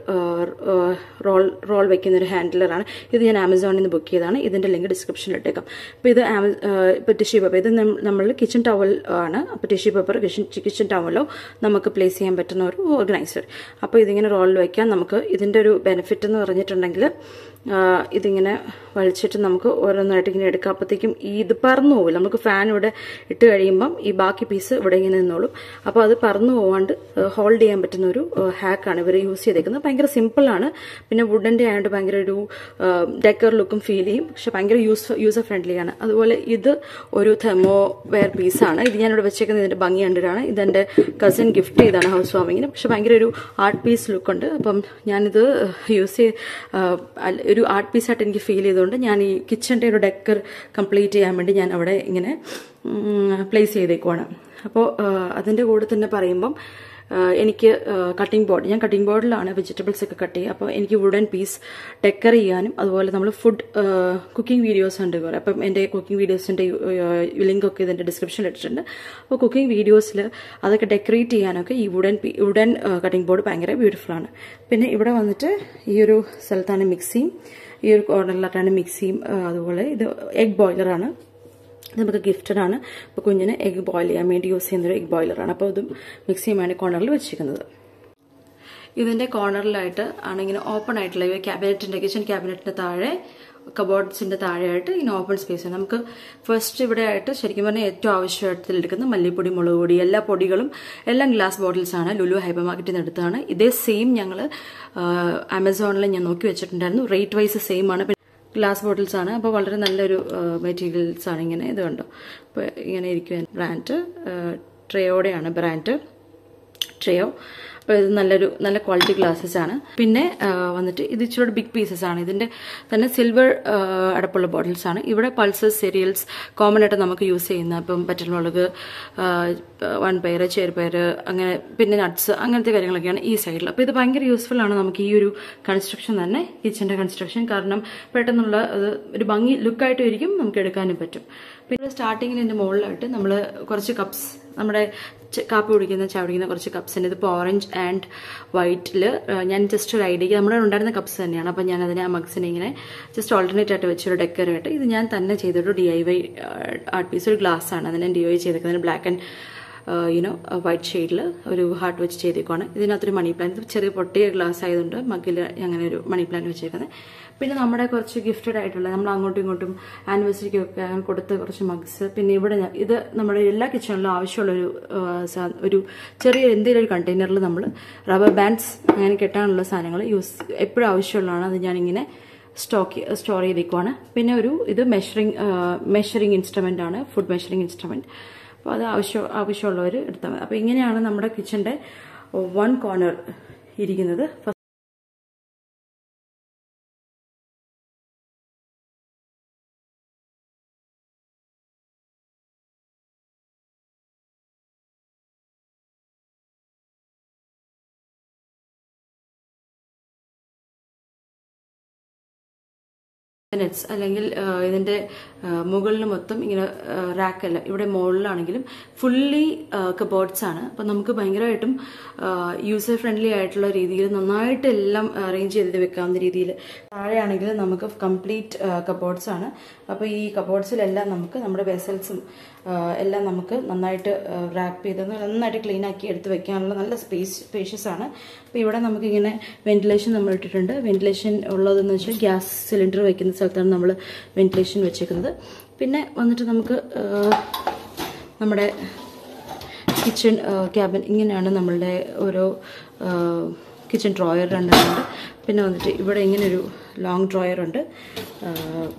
റോൾ റോൾ വെക്കുന്ന ഒരു ഹാൻഡിലറാണ് ഇത് ഞാൻ ആമസോണിൽ നിന്ന് ബുക്ക് ചെയ്തതാണ് ഇതിന്റെ ലിങ്ക് ഡിസ്ക്രിപ്ഷനിൽ ഇട്ടേക്കാം അപ്പോൾ ഇത് ആമ- ആ, ഇപ്പോൾ ടിഷ്യൂ പേപ്പർ ഇത് നമ്മൾ കിച്ചൺ ടവൽ ആണ് അപ്പോൾ ടിഷ്യൂ പേപ്പർ കിച്ചൺ കിച്ചൺ ടവലോ നമുക്ക് പ്ലേസ് ചെയ്യാൻ പറ്റുന്ന ഒരു ഓർഗനൈസർ അപ്പോൾ ഇതിങ്ങനെ റോളിൽ വയ്ക്കാൻ നമുക്ക് ഇതിന്റെ ഒരു ബെനിഫിറ്റ് എന്ന് പറഞ്ഞിട്ടുണ്ടെങ്കിൽ ആ, ഇതിങ്ങനെ വലിച്ചിട്ട് നമുക്ക് ഓരോന്നായിട്ട് ഇങ്ങനെ എടുക്കാം അപ്പോഴത്തേക്കും ഈ ഇത് പറന്നു പോകില്ല നമുക്ക് ഫാൻ ഇവിടെ ഇട്ട് കഴിയുമ്പം ഈ ബാക്കി പീസ് ഇവിടെ ഇങ്ങനെ നിന്നോളും അപ്പോൾ അത് പറന്നു പോവാണ്ട് ഹോൾഡ് ചെയ്യാൻ പറ്റുന്ന ഒരു ഹാക്കാണ് ഇവർ യൂസ് ചെയ്തേക്കുന്നത് ഭയങ്കര സിമ്പിളാണ് പിന്നെ വുഡന്റെ ആയതുകൊണ്ട് ഭയങ്കര ഒരു ഡെക്കർ ലുക്കും ഫീൽ ചെയ്യും പക്ഷെ ഭയങ്കര യൂസ് യൂസർ ഫ്രണ്ട്ലി ആണ് അതുപോലെ ഇത് ഒരു തെർമോ വെയർ പീസാണ് ഇത് ഞാനിവിടെ വെച്ചേക്കുന്നത് ഇതിന്റെ ഭംഗി കണ്ടിട്ടാണ് ഇതെന്റെ കസിൻ ഗിഫ്റ്റ് ചെയ്താണ് ഹൗസ് വാമിങ്ങിന് പക്ഷെ ഭയങ്കര ഒരു ആർട്ട് പീസ് ലുക്കുണ്ട് അപ്പം ഞാനിത് യൂസ് ചെയ്ത് ഒരു ആർട്ട് പീസായിട്ട് എനിക്ക് ഫീൽ ചെയ്തുകൊണ്ട് ഞാൻ ഈ കിച്ചന്റെ ഒരു ഡെക്കർ കംപ്ലീറ്റ് ചെയ്യാൻ വേണ്ടി ഞാൻ അവിടെ ഇങ്ങനെ പ്ലേസ് ചെയ്തേക്കുവാണ് അപ്പോൾ അതിന്റെ കൂടെ തന്നെ പറയുമ്പം ആ, എനിക്ക് കട്ടിംഗ് ബോർഡ് ഞാൻ കട്ടിംഗ് ബോർഡിലാണ് വെജിറ്റബിൾസ് ഒക്കെ കട്ട് ചെയ്യുക അപ്പോൾ എനിക്ക് വുഡൻ പീസ് ഡെക്കർ ചെയ്യാനും അതുപോലെ നമ്മൾ ഫുഡ് കുക്കിംഗ് വീഡിയോസ് ഉണ്ട് കുറേ അപ്പം എൻ്റെ കുക്കിംഗ് വീഡിയോസിൻ്റെ ലിങ്ക് ഒക്കെ ഇതിൻ്റെ ഡിസ്ക്രിപ്ഷനിൽ ഇട്ടിട്ടുണ്ട് അപ്പോൾ കുക്കിംഗ് വീഡിയോസിൽ അതൊക്കെ ഡെക്കറേറ്റ് ചെയ്യാനൊക്കെ ഈ വുഡൻ വുഡൻ കട്ടിംഗ് ബോർഡ് ഭയങ്കര ബ്യൂട്ടിഫുൾ ആണ് പിന്നെ ഇവിടെ വന്നിട്ട് ഈ ഒരു സ്ഥലത്താണ് മിക്സിയും ഈ ഒരു കോർണറിലായിട്ടാണ് മിക്സിയും ആ, അതുപോലെ ഇത് എഗ് ബോയിലറാണ് ഇത് നമുക്ക് ഗിഫ്റ്റഡ് ആണ് അപ്പോൾ കുഞ്ഞിന് എഗ് ബോയിൽ ചെയ്യാൻ വേണ്ടി യൂസ് ചെയ്യുന്ന ഒരു എഗ് ബോയിലറാണ് അപ്പോൾ ഇതും മിക്സ് ചെയ്യാൻ വേണ്ടി കോർണറിൽ വെച്ചിരിക്കുന്നത് ഇതിന്റെ കോർണറിലായിട്ട് ആണ് ഇങ്ങനെ ഓപ്പൺ ആയിട്ടുള്ള ഈ ക്യാബിനറ്റിന്റെ കിച്ചൺ ക്യാബിനറ്റിന്റെ താഴെ കബോർഡ്സിന്റെ താഴെയായിട്ട് ഇങ്ങനെ ഓപ്പൺ സ്പേസ് ആണ് നമുക്ക് ഫസ്റ്റ് ഇവിടെ ആയിട്ട് ശരിക്കും പറഞ്ഞാൽ ഏറ്റവും ആവശ്യത്തിൽ എടുക്കുന്ന മല്ലിപ്പൊടി മുളക് പൊടി എല്ലാ പൊടികളും എല്ലാം ഗ്ലാസ് ബോട്ടിൽസ് ആണ് ലുലു ഹൈപ്പർ മാർക്കറ്റിൽ നിന്ന് എടുത്താണ് ഇതേ സെയിം ഞങ്ങൾ ആമസോണിൽ ഞാൻ നോക്കി വെച്ചിട്ടുണ്ടായിരുന്നു റേറ്റ് വൈസ് സെയിം ആണ് പിന്നെ ഗ്ലാസ് ബോട്ടിൽസ് ആണ് അപ്പോൾ വളരെ നല്ലൊരു മെറ്റീരിയൽസ് ആണ് ഇങ്ങനെ ഇത് കണ്ടോ അപ്പോൾ ഇങ്ങനെ ഇരിക്കും ബ്രാൻഡ് ട്രയോടെയാണ് ബ്രാൻഡ് ട്രയോ അപ്പോൾ ഇത് നല്ലൊരു നല്ല ക്വാളിറ്റി ഗ്ലാസസ് ആണ് പിന്നെ ആ, വന്നിട്ട് ഇത് ഇച്ചിരി ബിഗ് പീസസ് ആണ് ഇതിന്റെ തന്നെ സിൽവർ അടപ്പുള്ള ബോട്ടിൽസ് ആണ് ഇവിടെ പൾസസ് സീരിയൽസ് കോമൺ ആയിട്ട് നമുക്ക് യൂസ് ചെയ്യുന്ന ഇപ്പം പറ്റൽമുളക് വൺ പയർ ചെറുപയർ അങ്ങനെ പിന്നെ നട്ട്സ് അങ്ങനത്തെ കാര്യങ്ങളൊക്കെയാണ് ഈ സൈഡിൽ അപ്പോൾ ഇത് ഭയങ്കര യൂസ്ഫുൾ ആണ് നമുക്ക് ഈ ഒരു കൺസ്ട്രക്ഷൻ തന്നെ കിച്ചന്റെ കൺസ്ട്രക്ഷൻ കാരണം പെട്ടെന്നുള്ള അത് ഒരു ഭംഗി ലുക്കായിട്ടും ഇരിക്കും നമുക്ക് എടുക്കാനും പറ്റും പിന്നെ സ്റ്റാർട്ടിങ്ങിൽ ഇതിന്റെ മുകളിലായിട്ട് നമ്മൾ കുറച്ച് കപ്സ് നമ്മുടെ ച- കാപ്പി കുടിക്കുന്ന ചായ കുടിക്കുന്ന കുറച്ച് കപ്സ് ഉണ്ട് ഇതിപ്പോൾ ഓറഞ്ച് ആൻഡ് വൈറ്റിൽ ഞാൻ ജസ്റ്റ് ഒരു ഐഡിയക്ക് നമ്മുടെ ഉണ്ടായിരുന്ന കപ്സ് തന്നെയാണ് അപ്പം ഞാൻ അതിനെ ആ മഗ്സിനെ ഇങ്ങനെ ജസ്റ്റ് ഓൾട്ടർനേറ്റ് ആയിട്ട് വെച്ചൊരു ഡെക്കറേറ്റ് ഇത് ഞാൻ തന്നെ ചെയ്തൊരു D I Y art piece ഒരു ഗ്ലാസ് ആണ് അതിനെ ഡി ഐ ചെയ്തേക്കുന്നത് ബ്ലാക്ക് ആൻഡ് യുനോ വൈറ്റ് ഷെയ്ഡിൽ ഒരു ഹാർട്ട് വെച്ച് ചെയ്തേക്കുവാണ് ഇതിനകത്തൊരു മണി പ്ലാന്റ് ഇത് ചെറിയ പൊട്ടിയ ഗ്ലാസ് ആയതുകൊണ്ട് മഗ്ഗിൽ അങ്ങനെ ഒരു മണി പ്ലാന്റ് വെച്ചേക്കുന്നത് പിന്നെ നമ്മുടെ കുറച്ച് ഗിഫ്റ്റഡ് ആയിട്ടുള്ള നമ്മൾ അങ്ങോട്ടും ഇങ്ങോട്ടും ആനിവേഴ്സറിക്കൊക്കെ അങ്ങനെ കൊടുത്ത കുറച്ച് മഗ്സ് പിന്നെ ഇവിടെ ഞാൻ- ഇത് നമ്മുടെ എല്ലാ കിച്ചണിലും ആവശ്യമുള്ള ഒരു ആ, സാ- ഒരു ചെറിയ എന്തെങ്കിലും ഒരു കണ്ടെയ്നറിൽ നമ്മൾ റബ്ബർ ബാൻഡ്സ് അങ്ങനെ കെട്ടാനുള്ള സാധനങ്ങൾ യൂസ് എപ്പോഴും ആവശ്യമുള്ളതാണ് അത് ഞാനിങ്ങനെ സ്റ്റോക്ക് സ്റ്റോർ ചെയ്തേക്കുവാണ് പിന്നെ ഒരു ഇത് മെഷറിംഗ് മെഷറിംഗ് ഇൻസ്ട്രുമെന്റ് ആണ് ഫുഡ് മെഷറിംഗ് ഇൻസ്ട്രുമെന്റ് അപ്പോൾ അത് ആവശ്യം ആവശ്യമുള്ളവർ എടുത്താൽ മതി അപ്പോൾ ഇങ്ങനെയാണ് നമ്മുടെ കിച്ചന്റെ വൺ കോർണർ ഇരിക്കുന്നത് നെറ്റ്സ് അല്ലെങ്കിൽ ആ, ഇതിന്റെ മുകളിൽ മൊത്തം ഇങ്ങനെ റാക്കല്ല ഇവിടെ മുകളിലാണെങ്കിലും ഫുള്ളി കബോർഡ്സ് ആണ് അപ്പം നമുക്ക് ഭയങ്കരമായിട്ടും യൂസർ ഫ്രണ്ട്ലി ആയിട്ടുള്ള രീതിയിൽ നന്നായിട്ട് എല്ലാം അറേഞ്ച് ചെയ്ത് വെക്കാവുന്ന രീതിയിൽ താഴെയാണെങ്കിൽ നമുക്ക് കംപ്ലീറ്റ് കബോർഡ്സ് ആണ് അപ്പോൾ ഈ കബോർഡ്സിലെല്ലാം നമുക്ക് നമ്മുടെ വെസൽസും എല്ലാം നമുക്ക് നന്നായിട്ട് റാപ്പ് ചെയ്ത് നന്നായിട്ട് ക്ലീൻ ആക്കി എടുത്ത് വെക്കാനുള്ള നല്ല സ്പേസ് സ്പേഷ്യസ് ആണ് അപ്പോൾ ഇവിടെ നമുക്കിങ്ങനെ വെന്റിലേഷൻ നമ്മൾ ഇട്ടിട്ടുണ്ട് വെന്റിലേഷൻ ഉള്ളതെന്ന് വെച്ചാൽ ഗ്യാസ് സിലിണ്ടർ വെക്കുന്ന സ്ഥലത്താണ് നമ്മൾ വെന്റിലേഷൻ വെച്ചേക്കുന്നത് പിന്നെ വന്നിട്ട് നമുക്ക് ആ, നമ്മുടെ കിച്ചൺ ക്യാബിൻ ഇങ്ങനെയാണ് നമ്മളുടെ ഓരോ കിച്ചൺ ഡ്രോയർ രണ്ടെണ്ണമുണ്ട് പിന്നെ വന്നിട്ട് ഇവിടെ ഇങ്ങനെ ഒരു ലോങ് ഡ്രോയർ ഉണ്ട് ആ,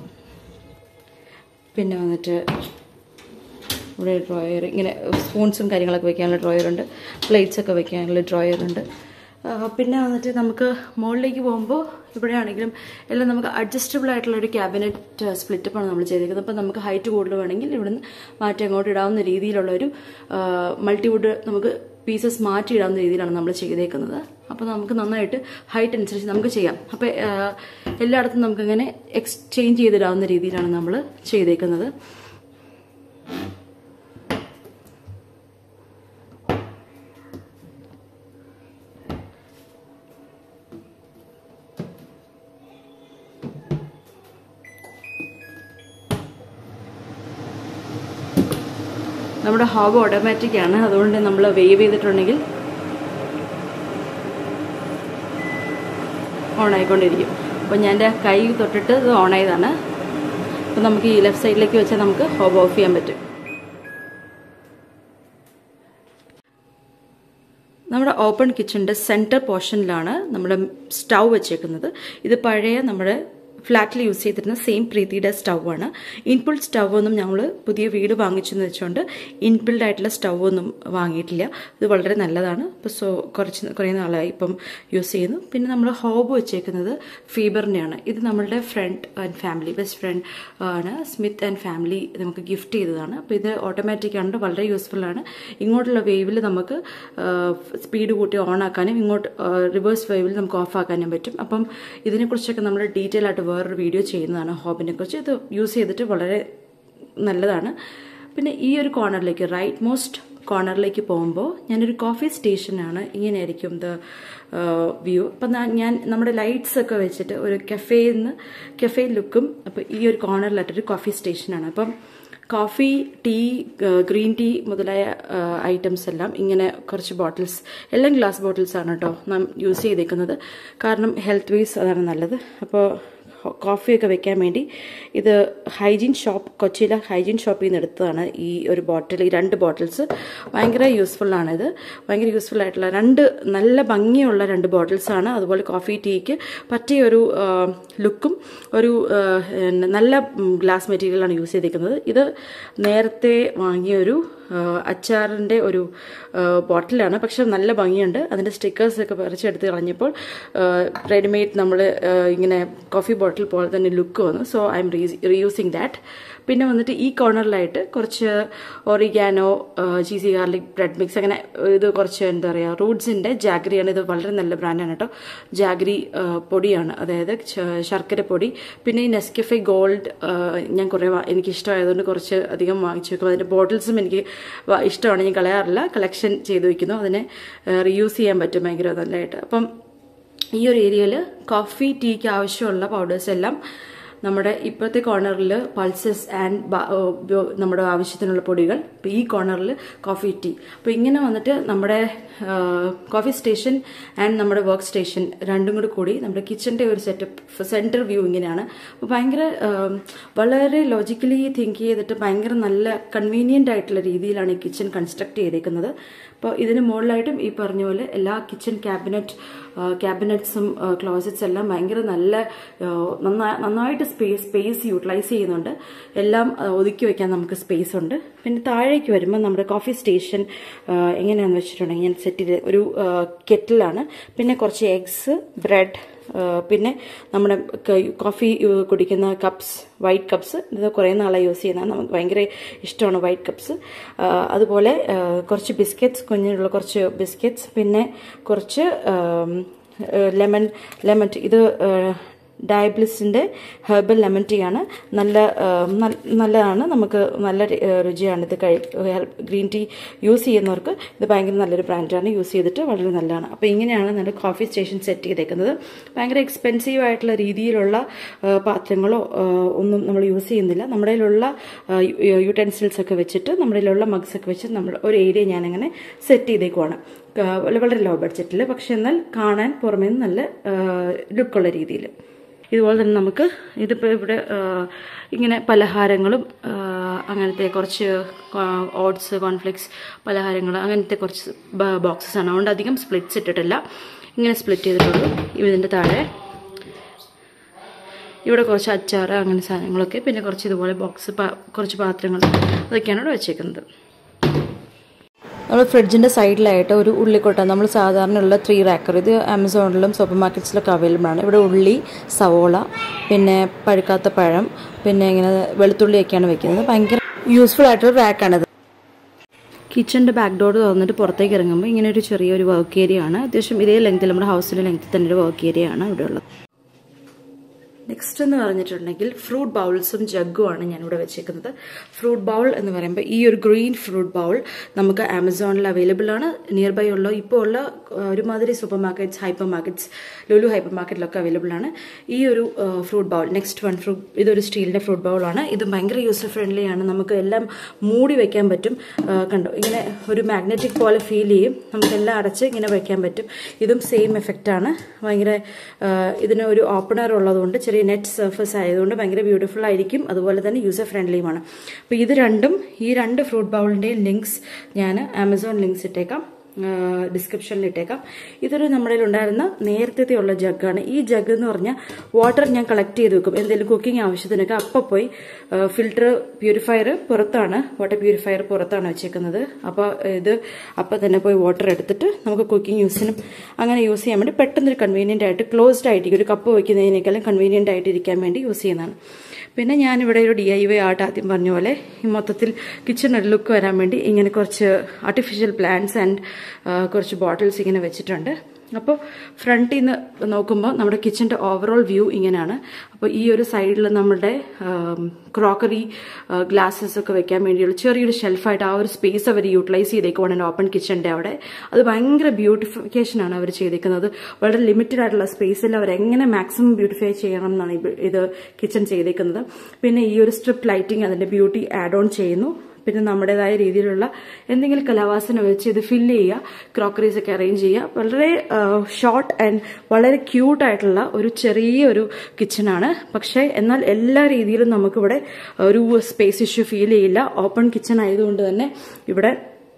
പിന്നെ വന്നിട്ട് ഇവിടെ ഡ്രോയർ ഇങ്ങനെ സ്പൂൺസും കാര്യങ്ങളൊക്കെ വെക്കാനുള്ള ഡ്രോയർ ഉണ്ട് പ്ലേറ്റ്സ് ഒക്കെ വെക്കാനുള്ള ഡ്രോയർ ഉണ്ട് ആ, പിന്നെ വന്നിട്ട് നമുക്ക് മുകളിലേക്ക് പോകുമ്പോൾ ഇവിടെ ആണെങ്കിലും എല്ലാം നമുക്ക് അഡ്ജസ്റ്റബിൾ ആയിട്ടുള്ള ഒരു ക്യാബിനറ്റ് സ്പ്ലിറ്റപ്പാണ് നമ്മൾ ചെയ്തേക്കുന്നത് അപ്പോൾ നമുക്ക് ഹൈറ്റ് കൂടുതൽ വേണമെങ്കിൽ ഇവിടുന്ന് മാറ്റി അങ്ങോട്ട് ഇടാവുന്ന രീതിയിലുള്ള ഒരു മൾട്ടിവുഡ് നമുക്ക് പീസസ് മാറ്റി ഇടാവുന്ന രീതിയിലാണ് നമ്മൾ ചെയ്തേക്കുന്നത് അപ്പോൾ നമുക്ക് നന്നായിട്ട് ഹൈറ്റ് അനുസരിച്ച് നമുക്ക് ചെയ്യാം അപ്പോൾ എല്ലായിടത്തും നമുക്കങ്ങനെ എക്സ്ചേഞ്ച് ചെയ്തിടാവുന്ന രീതിയിലാണ് നമ്മൾ ചെയ്തേക്കുന്നത് നമ്മുടെ ഹോബ് ഓട്ടോമാറ്റിക് ആണ് അതുകൊണ്ട് നമ്മൾ വേവ് ചെയ്തിട്ടുണ്ടെങ്കിൽ ഓൺ ആയിക്കൊണ്ടിരിക്കും അപ്പോൾ ഞാൻ എൻ്റെ കൈ തൊട്ടിട്ട് ഇത് ഓൺ ആയതാണ് അപ്പോൾ നമുക്ക് ഈ ലെഫ്റ്റ് സൈഡിലേക്ക് വെച്ചാൽ നമുക്ക് ഹോബ് ഓഫ് ചെയ്യാൻ പറ്റും നമ്മുടെ ഓപ്പൺ കിച്ചണിൻ്റെ സെൻറ്റർ പോർഷനിലാണ് നമ്മുടെ സ്റ്റൗ വെച്ചേക്കുന്നത് ഇത് പഴയ നമ്മുടെ ഫ്ലാറ്റിൽ യൂസ് ചെയ്തിരുന്ന സെയിം പ്രീതിയുടെ സ്റ്റൗ ആണ് ഇൻബിൾഡ് സ്റ്റൗ ഒന്നും ഞങ്ങൾ പുതിയ വീട് വാങ്ങിച്ചെന്ന് വെച്ചുകൊണ്ട് ഇൻബിൾഡ് ആയിട്ടുള്ള സ്റ്റൗ ഒന്നും വാങ്ങിയിട്ടില്ല ഇത് വളരെ നല്ലതാണ് ഇപ്പോൾ സോ കുറച്ച് കുറേ നാളായി ഇപ്പം യൂസ് ചെയ്യുന്നു പിന്നെ നമ്മൾ ഹോബ് വെച്ചേക്കുന്നത് ഫീബറിൻ്റെയാണ് ഇത് നമ്മളുടെ friend and family best friend ആണ് സ്മിത്ത് ആൻഡ് ഫാമിലി നമുക്ക് ഗിഫ്റ്റ് ചെയ്തതാണ് അപ്പോൾ ഇത് ഓട്ടോമാറ്റിക് ആണ് വളരെ യൂസ്ഫുൾ ആണ് ഇങ്ങോട്ടുള്ള വേവിൽ നമുക്ക് സ്പീഡ് കൂട്ടി ഓൺ ആക്കാനും ഇങ്ങോട്ട് റിവേഴ്സ് വേവിൽ നമുക്ക് ഓഫ് ആക്കാനും പറ്റും അപ്പം ഇതിനെക്കുറിച്ചൊക്കെ നമ്മൾ ഡീറ്റെയിൽ ആയിട്ട് വേറൊരു വീഡിയോ ചെയ്യുന്നതാണ് ഹോബിനെ കുറിച്ച് ഇത് യൂസ് ചെയ്തിട്ട് വളരെ നല്ലതാണ് പിന്നെ ഈ ഒരു കോർണറിലേക്ക് റൈറ്റ് മോസ്റ്റ് കോർണറിലേക്ക് പോകുമ്പോൾ ഞാനൊരു കോഫി സ്റ്റേഷനാണ് ഇങ്ങനെയായിരിക്കും ദ വ്യൂ അപ്പം ഞാൻ നമ്മുടെ ലൈറ്റ്സ് ഒക്കെ വെച്ചിട്ട് ഒരു കഫേയിൽ നിന്ന് കഫേ ലുക്കും അപ്പോൾ ഈ ഒരു കോർണറിലായിട്ടൊരു കോഫി സ്റ്റേഷനാണ് അപ്പം കോഫി ടീ ഗ്രീൻ ടീ മുതലായ ഐറ്റംസ് എല്ലാം ഇങ്ങനെ കുറച്ച് ബോട്ടിൽസ് എല്ലാം ഗ്ലാസ് ബോട്ടിൽസ് ആണ് കേട്ടോ നാം യൂസ് ചെയ്തേക്കുന്നത് കാരണം ഹെൽത്ത് വൈസ് അതാണ് നല്ലത് അപ്പോൾ കോഫിയൊക്കെ വെക്കാൻ വേണ്ടി ഇത് ഹൈജീൻ ഷോപ്പ് കൊച്ചിയിലെ ഹൈജീൻ ഷോപ്പിൽ നിന്ന് എടുത്തതാണ് ഈ ഒരു ബോട്ടിൽ ഈ രണ്ട് ബോട്ടിൽസ് ഭയങ്കര യൂസ്ഫുള്ളാണ് ഇത് ഭയങ്കര യൂസ്ഫുൾ ആയിട്ടുള്ള രണ്ട് നല്ല ഭംഗിയുള്ള രണ്ട് ബോട്ടിൽസാണ് അതുപോലെ കോഫി ടീക്ക് പറ്റിയ ഒരു ലുക്കും ഒരു നല്ല ഗ്ലാസ് മെറ്റീരിയലാണ് യൂസ് ചെയ്തിരിക്കുന്നത് ഇത് നേരത്തെ വാങ്ങിയ ഒരു അച്ചാറിൻ്റെ ഒരു ബോട്ടിലാണ് പക്ഷെ നല്ല ഭംഗിയുണ്ട് അതിൻ്റെ സ്റ്റിക്കേഴ്സൊക്കെ പറിച്ചെടുത്ത് കളഞ്ഞപ്പോൾ റെഡിമെയ്ഡ് നമ്മൾ ഇങ്ങനെ കോഫി ബോട്ടിൽ പോലെ തന്നെ ലുക്ക് വന്നു so I'm reusing that പിന്നെ വന്നിട്ട് ഈ കോർണറിലായിട്ട് കുറച്ച് oregano cheesy garlic bread mix അങ്ങനെ ഇത് കുറച്ച് എന്താ പറയുക റൂട്ട്സിൻ്റെ ജാഗ്രിയാണ് ഇത് വളരെ നല്ല ബ്രാൻഡാണ് കേട്ടോ ജാഗ്രി പൊടിയാണ് അതായത് ശർക്കര പൊടി പിന്നെ ഈ നെസ്കഫെ ഗോൾഡ് ഞാൻ കുറേ എനിക്ക് ഇഷ്ടമായതുകൊണ്ട് കുറച്ച് അധികം വാങ്ങിച്ചു വെക്കും അതിൻ്റെ ബോട്ടിൽസും എനിക്ക് ഇഷ്ടമാണ് ഞാൻ കളയാറില്ല കളക്ഷൻ ചെയ്ത് വെക്കുന്നു അതിനെ റീയൂസ് ചെയ്യാൻ പറ്റും ഭയങ്കര നല്ലതായിട്ട് അപ്പം ഈ ഒരു ഏരിയയിൽ കോഫി ടീക്ക് ആവശ്യമുള്ള പൗഡേഴ്സ് എല്ലാം നമ്മുടെ ഇപ്പോഴത്തെ കോർണറിൽ പൾസസ് ആൻഡ് നമ്മുടെ ആവശ്യത്തിനുള്ള പൊടികൾ ഇപ്പോൾ ഈ കോർണറിൽ കോഫി ടീ അപ്പോൾ ഇങ്ങനെ വന്നിട്ട് നമ്മുടെ കോഫി സ്റ്റേഷൻ ആൻഡ് നമ്മുടെ വർക്ക് സ്റ്റേഷൻ രണ്ടും കൂടി കൂടി നമ്മുടെ കിച്ചൻ്റെ ഒരു സെറ്റപ്പ് സെൻറ്റർ വ്യൂ ഇങ്ങനെയാണ് അപ്പോൾ ഭയങ്കര വളരെ ലോജിക്കലി തിങ്ക് ചെയ്തിട്ട് ഭയങ്കര നല്ല കൺവീനിയൻ്റ് ആയിട്ടുള്ള രീതിയിലാണ് ഈ കിച്ചൺ കൺസ്ട്രക്ട് ചെയ്തേക്കുന്നത് അപ്പോൾ ഇതിന് മുകളിലായിട്ടും ഈ പറഞ്ഞ പോലെ എല്ലാ കിച്ചൺ ക്യാബിനറ്റ് ക്യാബിനറ്റ്സും ക്ലോസറ്റ്സ് എല്ലാം ഭയങ്കര നല്ല നന്നായിട്ട് സ്പേസ് സ്പേസ് യൂട്ടിലൈസ് ചെയ്യുന്നുണ്ട് എല്ലാം ഒതുക്കി വെക്കാൻ നമുക്ക് സ്പേസ് ഉണ്ട് പിന്നെ താഴേക്ക് വരുമ്പോൾ നമ്മുടെ കോഫി സ്റ്റേഷൻ എങ്ങനെയാണെന്ന് വെച്ചിട്ടുണ്ടെങ്കിൽ ഞാൻ സെറ്റ് ചെയ്ത് ഒരു കെറ്റിലാണ് പിന്നെ കുറച്ച് എഗ്സ് ബ്രെഡ് പിന്നെ നമ്മുടെ കോഫി കുടിക്കുന്ന കപ്സ് വൈറ്റ് കപ്സ് ഇത് കുറേ നാളായി യൂസ് ചെയ്യുന്നതാണ് നമുക്ക് ഭയങ്കര ഇഷ്ടമാണ് വൈറ്റ് കപ്സ് അതുപോലെ കുറച്ച് ബിസ്ക്കറ്റ്സ് കുഞ്ഞിനുള്ള കുറച്ച് ബിസ്ക്കറ്റ്സ് പിന്നെ കുറച്ച് ലെമൺ ലെമൺ ഇത് ഡയബ്ലിസിൻ്റെ ഹെർബൽ ലെമൺ ടീ ആണ് നല്ല ആ, നൽ- നല്ലതാണ് നമുക്ക് നല്ല രു- ആ, രുചിയാണ് ഇത് കഴി ഗ്രീൻ ടീ യൂസ് ചെയ്യുന്നവർക്ക് ഇത് ഭയങ്കര നല്ലൊരു ബ്രാൻഡാണ് യൂസ് ചെയ്തിട്ട് വളരെ നല്ലതാണ് അപ്പോൾ ഇങ്ങനെയാണ് നമ്മുടെ കോഫി സ്റ്റേഷൻ സെറ്റ് ചെയ്തേക്കുന്നത് ഭയങ്കര എക്സ്പെൻസീവ് ആയിട്ടുള്ള രീതിയിലുള്ള ആ, പാത്രങ്ങളോ ആ, ഒന്നും നമ്മൾ യൂസ് ചെയ്യുന്നില്ല നമ്മുടെ കയ്യിലുള്ള യൂട്ടൻസിൽസ് ഒക്കെ വെച്ചിട്ട് നമ്മുടെ കയ്യിലുള്ള മഗ്സ് ഒക്കെ വെച്ച് നമ്മൾ ഒരു ഏരിയ ഞാനങ്ങനെ സെറ്റ് ചെയ്തേക്കുവാണ് ക- വളരെ ലോ ബഡ്ജറ്റിൽ പക്ഷെ എന്നാൽ കാണാൻ പുറമേ നിന്ന് നല്ല ലുക്കുള്ള രീതിയിൽ ഇതുപോലെ തന്നെ നമുക്ക് ഇതിപ്പോൾ ഇവിടെ ആ, ഇങ്ങനെ പലഹാരങ്ങളും ആ, അങ്ങനത്തെ കുറച്ച് ഓട്സ് കോൺഫ്ലെക്സ് പലഹാരങ്ങൾ അങ്ങനത്തെ കുറച്ച് ബോക്സസ് ആണ് അതുകൊണ്ട് അധികം സ്പ്ലിറ്റ്സ് ഇട്ടിട്ടില്ല ഇങ്ങനെ സ്പ്ലിറ്റ് ചെയ്തിട്ടുള്ളൂ ഇതിൻ്റെ താഴെ ഇവിടെ കുറച്ച് അച്ചാറ് അങ്ങനെ സാധനങ്ങളൊക്കെ പിന്നെ കുറച്ച് ഇതുപോലെ ബോക്സ് കുറച്ച് പാത്രങ്ങൾ അതൊക്കെയാണ് ഇവിടെ വെച്ചേക്കുന്നത് നമ്മൾ ഫ്രിഡ്ജിൻ്റെ സൈഡിലായിട്ട് ഒരു ഉള്ളിക്കൊട്ട നമ്മൾ സാധാരണയുള്ള ത്രീ റാക്കർ ഇത് ആമസോണിലും സൂപ്പർ മാർക്കറ്റ്സിലൊക്കെ അവൈലബിൾ ആണ് ഇവിടെ ഉള്ളി സവോള പിന്നെ പഴുക്കാത്ത പഴം പിന്നെ ഇങ്ങനെ വെളുത്തുള്ളിയൊക്കെയാണ് വെക്കുന്നത് ഭയങ്കര യൂസ്ഫുൾ ആയിട്ടുള്ള റാക്കാണിത് കിച്ചൻ്റെ ബാക്ക് ഡോർ തുറന്നിട്ട് പുറത്തേക്ക് ഇറങ്ങുമ്പോൾ ഇങ്ങനെ ഒരു ചെറിയൊരു വർക്ക് ഏരിയ ആണ് അത്യാവശ്യം ഇതേ ലെങ്ത്തിൽ നമ്മുടെ ഹൗസിൻ്റെ ലെങ്ത്തിൽ തന്നെ ഒരു വർക്ക് ഏരിയ ആണ് ഇവിടെ ഉള്ളത് നെക്സ്റ്റ് എന്ന് പറഞ്ഞിട്ടുണ്ടെങ്കിൽ ഫ്രൂട്ട് ബൗൾസും ജഗ്ഗുമാണ് ഞാനിവിടെ വെച്ചേക്കുന്നത് ഫ്രൂട്ട് ബൗൾ എന്ന് പറയുമ്പോൾ ഈ ഒരു ഗ്രീൻ ഫ്രൂട്ട് ബൗൾ നമുക്ക് ആമസോണിൽ അവൈലബിൾ ആണ് നിയർ ബൈ ഉള്ള ഇപ്പോൾ ഉള്ള ആ, ഒരുമാതിരി supermarkets hypermarkets Lulu hyper മാർക്കറ്റിലൊക്കെ അവൈലബിൾ ആണ് ഈ ഒരു fruit bowl next one fruit ഇതൊരു സ്റ്റീലിൻ്റെ ഫ്രൂട്ട് ബൗളാണ് ഇത് ഭയങ്കര യൂസർ ഫ്രണ്ട്ലി ആണ് നമുക്ക് എല്ലാം മൂടി വെക്കാൻ പറ്റും ആ, കണ്ടോ ഇങ്ങനെ ഒരു മാഗ്നറ്റിക് പോലെ ഫീൽ ചെയ്യും നമുക്കെല്ലാം അടച്ച് ഇങ്ങനെ വെക്കാൻ പറ്റും ഇതും സെയിം എഫക്റ്റ് ആണ് ഭയങ്കര ആ, ഇതിന് ഒരു ഓപ്പണർ ഉള്ളതുകൊണ്ട് ചെറിയ നെറ്റ് സർഫസ് ആയതുകൊണ്ട് ഭയങ്കര ബ്യൂട്ടിഫുൾ ആയിരിക്കും അതുപോലെ തന്നെ യൂസർ ഫ്രണ്ട്ലിയുമാണ് അപ്പോൾ ഇത് രണ്ടും ഈ രണ്ട് ഫ്രൂട്ട് ബൗളിൻ്റെയും ലിങ്ക്സ് ഞാൻ ആമസോൺ ലിങ്ക്സ് ഇട്ടേക്കാം ഡിസ്ക്രിപ്ഷനിൽ ഇട്ടേക്കാം ഇതൊരു നമ്മുടെ ഉണ്ടായിരുന്ന നേരത്തെ ഉള്ള ജഗ്ഗാണ് ഈ ജഗ് എന്ന് പറഞ്ഞാൽ വാട്ടർ ഞാൻ കളക്ട് ചെയ്ത് വെക്കും എന്തെങ്കിലും കുക്കിംഗ് ആവശ്യത്തിനൊക്കെ അപ്പം പോയി ഫിൽറ്റർ പ്യൂരിഫയർ പുറത്താണ് വാട്ടർ പ്യൂരിഫയർ പുറത്താണ് വെച്ചേക്കുന്നത് അപ്പോൾ ഇത് അപ്പം തന്നെ പോയി വാട്ടർ എടുത്തിട്ട് നമുക്ക് കുക്കിംഗ് യൂസിനും അങ്ങനെ യൂസ് ചെയ്യാൻ വേണ്ടി പെട്ടെന്നൊരു കൺവീനിയൻ്റ് ആയിട്ട് ക്ലോസ്ഡ് ആയിട്ട് ഒരു കപ്പ് വയ്ക്കുന്നതിനേക്കാളും കൺവീനിയൻ്റ് ആയിട്ട് ഇരിക്കാൻ വേണ്ടി യൂസ് ചെയ്യുന്നതാണ് പിന്നെ ഞാനിവിടെ ഒരു ഡി ഐ വൈ ആർട്ട് ആദ്യം പറഞ്ഞ പോലെ ഈ മൊത്തത്തിൽ കിച്ചൺ ഒരു ലുക്ക് വരാൻ വേണ്ടി ഇങ്ങനെ കുറച്ച് ആർട്ടിഫിഷ്യൽ പ്ലാന്റ്സ് ആൻഡ് കുറച്ച് ബോട്ടിൽസ് ഇങ്ങനെ വെച്ചിട്ടുണ്ട് അപ്പോൾ ഫ്രണ്ടിൽ നിന്ന് നോക്കുമ്പോൾ നമ്മുടെ കിച്ചൻ്റെ ഓവറോൾ വ്യൂ ഇങ്ങനെയാണ് അപ്പോൾ ഈ ഒരു സൈഡിൽ നമ്മുടെ ക്രോക്കറി ഗ്ലാസ്സസ് ഒക്കെ വെക്കാൻ വേണ്ടിയുള്ള ചെറിയൊരു ഷെൽഫായിട്ട് ആ ഒരു സ്പേസ് അവർ യൂട്ടിലൈസ് ചെയ്തേക്കുവാണ് ഓപ്പൺ കിച്ചൻ്റെ അവിടെ അത് ഭയങ്കര ബ്യൂട്ടിഫിക്കേഷൻ ആണ് അവർ ചെയ്തേക്കുന്നത് വളരെ ലിമിറ്റഡ് ആയിട്ടുള്ള സ്പേസിൽ അവർ എങ്ങനെ മാക്സിമം ബ്യൂട്ടിഫൈ ചെയ്യണം എന്നാണ് ഈ- ഇത് കിച്ചൺ ചെയ്തേക്കുന്നത് പിന്നെ ഈ ഒരു സ്ട്രിപ്പ് ലൈറ്റിംഗ് അതിന്റെ ബ്യൂട്ടി ആഡ് ഓൺ ചെയ്യുന്നു പിന്നെ നമ്മുടേതായ രീതിയിലുള്ള എന്തെങ്കിലും കലാവാസന വെച്ച് ഇത് ഫില്ല് ചെയ്യുക ക്രോക്കറീസ് ഒക്കെ അറേഞ്ച് ചെയ്യുക വളരെ ഷോർട്ട് ആൻഡ് വളരെ ക്യൂട്ട് ആയിട്ടുള്ള ഒരു ചെറിയൊരു കിച്ചണാണ് പക്ഷേ എന്നാൽ എല്ലാ രീതിയിലും നമുക്കിവിടെ ഒരു സ്പേസ് ഇഷ്യൂ ഫീൽ ചെയ്യില്ല ഓപ്പൺ കിച്ചൺ ആയതുകൊണ്ട് തന്നെ ഇവിടെ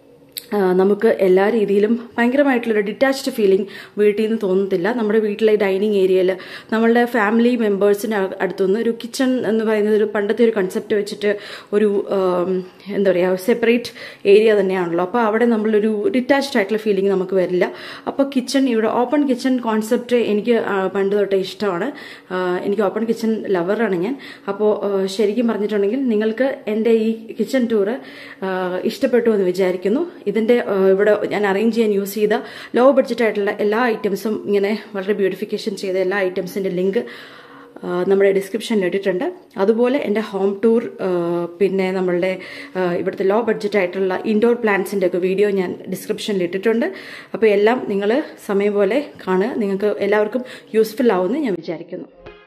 ആ, നമുക്ക് എല്ലാ രീതിയിലും ഭയങ്കരമായിട്ടുള്ളൊരു ഡിറ്റാച്ച്ഡ് ഫീലിംഗ് വീട്ടിൽ നിന്ന് തോന്നത്തില്ല നമ്മുടെ വീട്ടിലെ ഡൈനിങ് ഏരിയയിൽ നമ്മളുടെ ഫാമിലി മെമ്പേഴ്സിൻ്റെ അടുത്തുനിന്ന് ഒരു കിച്ചൺ എന്ന് പറയുന്നത് ഒരു പണ്ടത്തെ ഒരു കൺസെപ്റ്റ് വെച്ചിട്ട് ഒരു ആം, എന്താ പറയുക സെപ്പറേറ്റ് ഏരിയ തന്നെയാണല്ലോ അപ്പോൾ അവിടെ നമ്മളൊരു ഡിറ്റാച്ച്ഡ് ആയിട്ടുള്ള ഫീലിംഗ് നമുക്ക് വരില്ല അപ്പോൾ കിച്ചൺ ഇവിടെ ഓപ്പൺ കിച്ചൺ കോൺസെപ്റ്റ് എനിക്ക് ആ, പണ്ട് തൊട്ടേ ഇഷ്ടമാണ് ആ, എനിക്ക് ഓപ്പൺ കിച്ചൺ ലവറാണ് ഞാൻ അപ്പോൾ ശരിക്കും പറഞ്ഞിട്ടുണ്ടെങ്കിൽ നിങ്ങൾക്ക് എൻ്റെ ഈ കിച്ചൺ ടൂറ് ഇഷ്ടപ്പെട്ടു എന്ന് വിചാരിക്കുന്നു ഇതിൻ്റെ ആ, ഇവിടെ ഞാൻ അറേഞ്ച് ചെയ്യാൻ യൂസ് ചെയ്ത ലോ ബഡ്ജറ്റ് ആയിട്ടുള്ള എല്ലാ ഐറ്റംസും ഇങ്ങനെ വളരെ ബ്യൂട്ടിഫിക്കേഷൻ ചെയ്ത എല്ലാ ഐറ്റംസിൻ്റെ ലിങ്ക് നമ്മുടെ ഡിസ്ക്രിപ്ഷനിൽ ഇട്ടിട്ടുണ്ട് അതുപോലെ എൻ്റെ ഹോം ടൂർ പിന്നെ നമ്മളുടെ ആ, ഇവിടുത്തെ ലോ ബഡ്ജറ്റ് ആയിട്ടുള്ള ഇൻഡോർ പ്ലാന്റ്സിൻ്റെ ഒക്കെ വീഡിയോ ഞാൻ ഡിസ്ക്രിപ്ഷനിൽ ഇട്ടിട്ടുണ്ട് അപ്പോൾ എല്ലാം നിങ്ങൾ സമയം പോലെ കാണുക നിങ്ങൾക്ക് എല്ലാവർക്കും യൂസ്ഫുൾ ആവുമെന്ന് ഞാൻ വിചാരിക്കുന്നു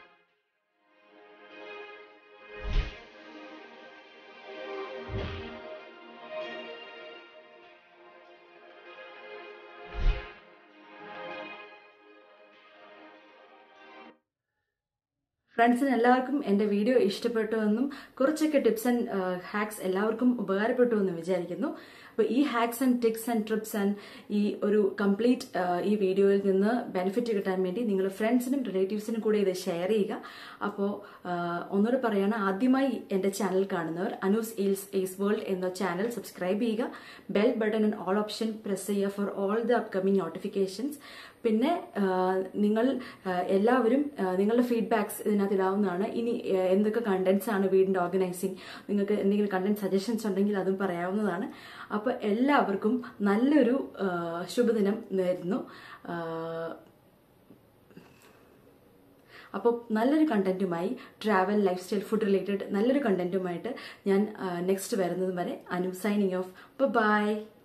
ഫ്രണ്ട്സിന് എല്ലാവർക്കും എൻ്റെ വീഡിയോ ഇഷ്ടപ്പെട്ടു എന്നും കുറച്ചൊക്കെ ടിപ്സ് ആൻഡ് ഹാക്സ് എല്ലാവർക്കും ഉപകാരപ്പെട്ടു എന്ന് വിചാരിക്കുന്നു അപ്പോൾ ഈ hacks and ticks and trips and ഈ ഒരു കംപ്ലീറ്റ് ഈ വീഡിയോയിൽ നിന്ന് ബെനിഫിറ്റ് കിട്ടാൻ വേണ്ടി നിങ്ങൾ ഫ്രണ്ട്സിനും റിലേറ്റീവ്സിനും കൂടെ ഇത് ഷെയർ ചെയ്യുക അപ്പോൾ ഒന്നുകൂടെ പറയാണ് ആദ്യമായി എൻ്റെ ചാനൽ കാണുന്നവർ അനൂസ് ഈൽസ് ഏസ് വേൾഡ് എന്ന ചാനൽ സബ്സ്ക്രൈബ് ചെയ്യുക bell button and all option press ചെയ്യുക for all the upcoming notifications പിന്നെ ആ, നിങ്ങൾ ആ, എല്ലാവരും ആ, നിങ്ങളുടെ ഫീഡ്ബാക്സ് ഇതിനകത്ത് ഇടാവുന്നതാണ് ഇനി ആ, എന്തൊക്കെ കണ്ടന്റ്സ് ആണ് വീടിന്റെ ഓർഗനൈസിങ് നിങ്ങൾക്ക് എന്തെങ്കിലും കണ്ടന്റ് സജഷൻസ് ഉണ്ടെങ്കിൽ അതും പറയാവുന്നതാണ് അപ്പോൾ എല്ലാവർക്കും നല്ലൊരു ആ, ശുഭദിനം നേരുന്നു ആ, അപ്പോൾ നല്ലൊരു കണ്ടന്റുമായി travel lifestyle food related നല്ലൊരു കണ്ടന്റുമായിട്ട് ഞാൻ നെക്സ്റ്റ് വരുന്നതും വരെ അനു സൈനിങ് ഓഫ് ബൈ